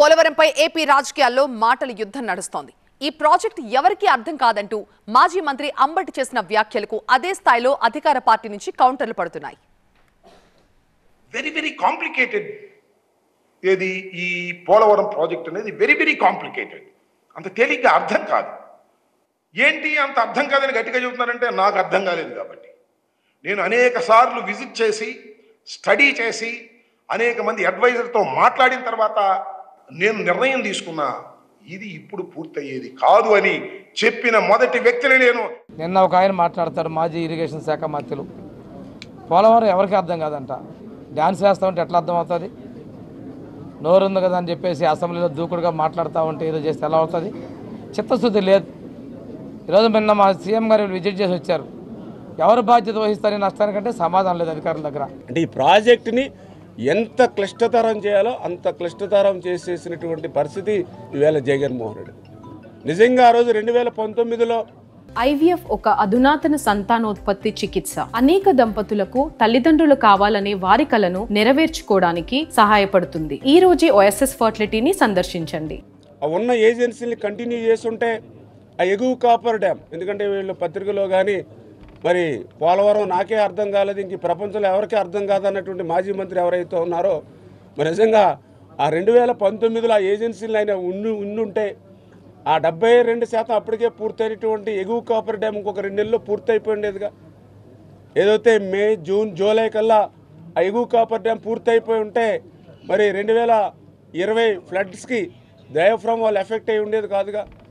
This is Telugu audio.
పోలవరంపై ఏపీ రాజకీయాల్లో మాటల యుద్ధం నడుస్తోంది ఈ ప్రాజెక్ట్ ఎవరికీ అర్థం కాదంటూ మాజీ మంత్రి అంబటి చేసిన వ్యాఖ్యలకు అదే స్థాయిలో అధికార పార్టీ నుంచి కౌంటర్లు పడుతున్నాయి వెరీ వెరీ కాంప్లికేటెడ్ ఏది ఈ పోలవరం ప్రాజెక్ట్ అనేది వెరీ వెరీ కాంప్లికేటెడ్ అంత తేలిగ్గా అర్థం కాదు ఏంటి అంత అర్థం కాదని గట్టిగా చెబుతున్నారంటే నాకు అర్థం కాలేదు కాబట్టి నేను అనేక సార్లు విజిట్ చేసి స్టడీ చేసి అనేక మంది అడ్వైజర్తో మాట్లాడిన తర్వాత నేను నిర్ణయం తీసుకున్నా ఇది ఇప్పుడు పూర్తయ్యేది కాదు అని చెప్పిన మొదటి వ్యక్తిని నేను నిన్న ఒక ఆయన మాట్లాడతారు మాజీ ఇరిగేషన్ శాఖ మంత్రులు పోలవరం ఎవరికి అర్థం కాదంట డ్యాన్స్ వేస్తా ఉంటే ఎట్లా అర్థం అవుతుంది నోరు ఉంది కదా అని చెప్పేసి అసెంబ్లీలో దూకుడుగా మాట్లాడుతూ ఉంటే ఏదో చేస్తే ఎలా అవుతుంది చిత్తశుద్ధి లేదు ఈరోజు నిన్న మా సీఎం గారు విజిట్ చేసి వచ్చారు ఎవరు బాధ్యత వహిస్తారని నష్టానికంటే సమాధానం లేదు అధికారుల దగ్గర అంటే ఈ ప్రాజెక్టుని ఎంత క్లిష్టతరం చేయాలో అంత క్లిష్టతరం చేసేసినటువంటి పరిస్థితి ఈవేళ జగన్మోహన్ రెడ్డి నిజంగా ఆ రోజు రెండు వేల పంతొమ్మిదిలో ఐవీఎఫ్ ఒక అధునాతన సంతానోత్పత్తి చికిత్స అనేక దంపతులకు తల్లిదండ్రులు కావాలనే వారి కలను నెరవేర్చుకోవడానికి సహాయపడుతుంది ఈ రోజే ఓఎస్ఎస్ ఫర్టిలిటీని సందర్శించండి ఆ ఉన్న ఏజెన్సీని కంటిన్యూ చేస్తుంటే ఆ ఎగువ కాపర్ డ్యామ్ ఎందుకంటే వీళ్ళు పత్రికలో కానీ మరి పోలవరం నాకే అర్థం కాలేదు ఇంక ఈ ప్రపంచంలో ఎవరికీ అర్థం కాదన్నటువంటి మాజీ మంత్రి ఎవరైతే ఉన్నారో మరి నిజంగా ఆ రెండు వేల పంతొమ్మిదిలో ఆ ఏజెన్సీలు ఆయన ఉండి ఉండుంటే ఆ డెబ్బై రెండు శాతం అప్పటికే పూర్తయినటువంటి ఎగువ కాపర్ డ్యామ్ ఇంకొక రెండు నెలల్లో పూర్తయిపోయి ఉండేదిగా ఏదైతే మే జూన్ జూలై కల్లా ఆ ఎగువ కాపర్ డ్యామ్ పూర్తయిపోయి ఉంటే మరి రెండు వేల ఇరవై ఫ్లడ్స్కి డయాఫ్రమ్ వాళ్ళు ఎఫెక్ట్ అయి ఉండేది కాదుగా